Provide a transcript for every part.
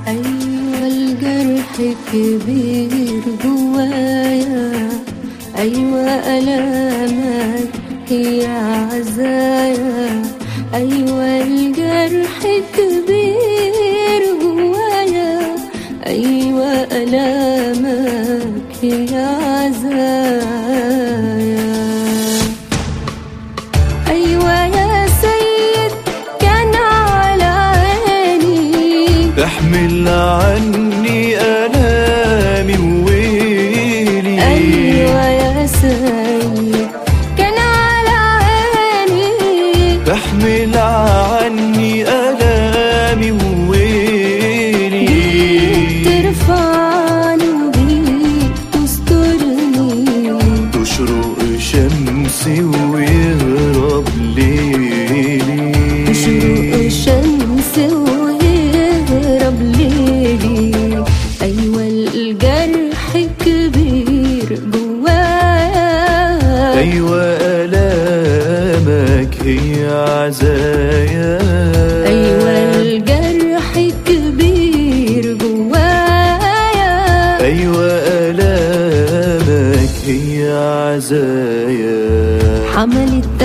أيوة الجرح كبير جوايا أيوة ألامك هي عزايا أيوة الجرح كبير جوايا أيوة ألامك هي عزايا أيوة يا سيد كان على عيني احمل عني آلامي وويلي أيوة يا سيد كان على عيني احمل عني آلامي وويلي ترفعني وبيك تسترني تشرق شمسي ويهرب ليلي تشرق الشمس ويهرب ليلي أيوة الجرح كبير جوايا أيوة آلامك هي عزايا أيوة الجرح كبير جوايا أيوة آلامك هي عزايا حملت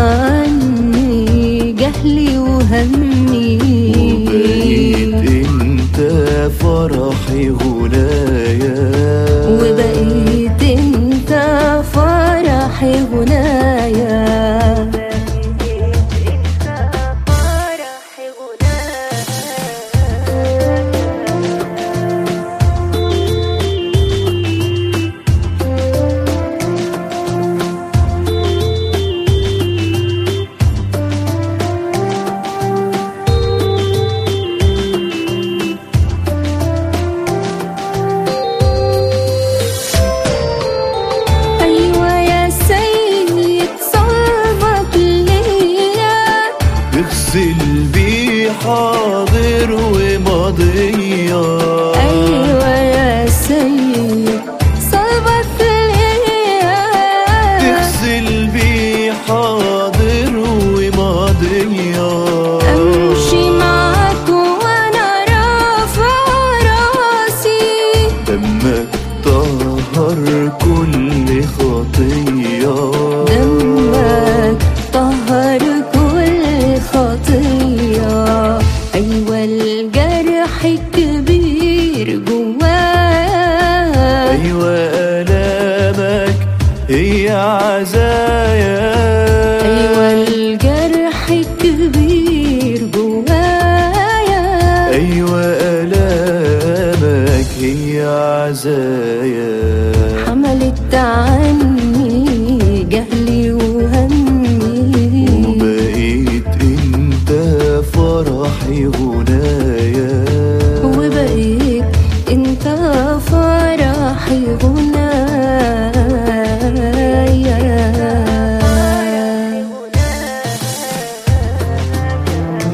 عني جهلي وهمي وبقيت انت فرحي غنايا وبقيت انت فرحي غنايا أيوة يا سيد صلبك ليا اغسل بيه حاضر وماضية أيوة يا سيد صلبك ليا تغسل بيه حاضر وماضية أمشي معاك وأنا رافع راسي دمك طهر كل خطية دمك طهر كل خطية أيوة الجرح كبير جوايا أيوة آلامك هي عزايا أيوة الجرح كبير جوايا أيوة آلامك هي عزايا حملت عني جهلي وهمي وبقيت انت فرحي غنايا وبقيت انت فرحي غنايا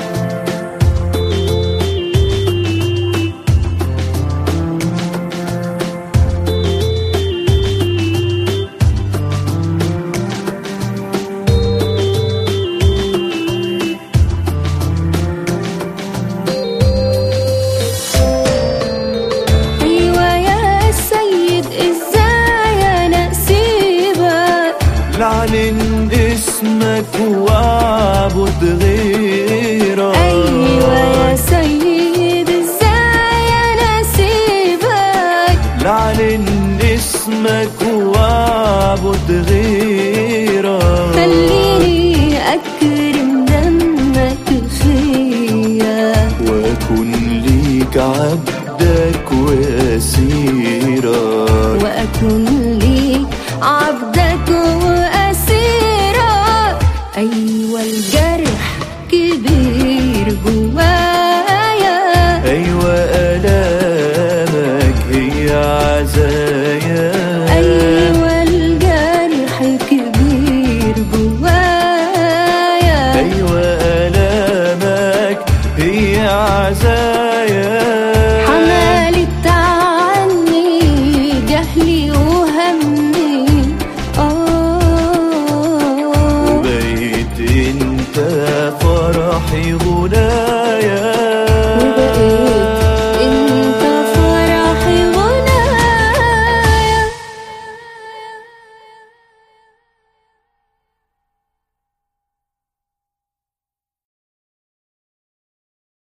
ايوه يا سيد ازاي انا اسيبك لعلن اسمك واعبد غيرك ايوه يا سيد ازاي انا اسيبك لعلن اسمك واعبد غيرك خليني اكرم دمك فيا واكن ليك عبدك واسيرك واكون ليك عبدك واسيرك ايوه الجرح كبير جوايا ايوه الامك هي عزايا ايوه الجرح كبير جوايا ايوه الامك هي عزايا حملت عني جهلي وهمي آه وبقيت انت فرحي غنايا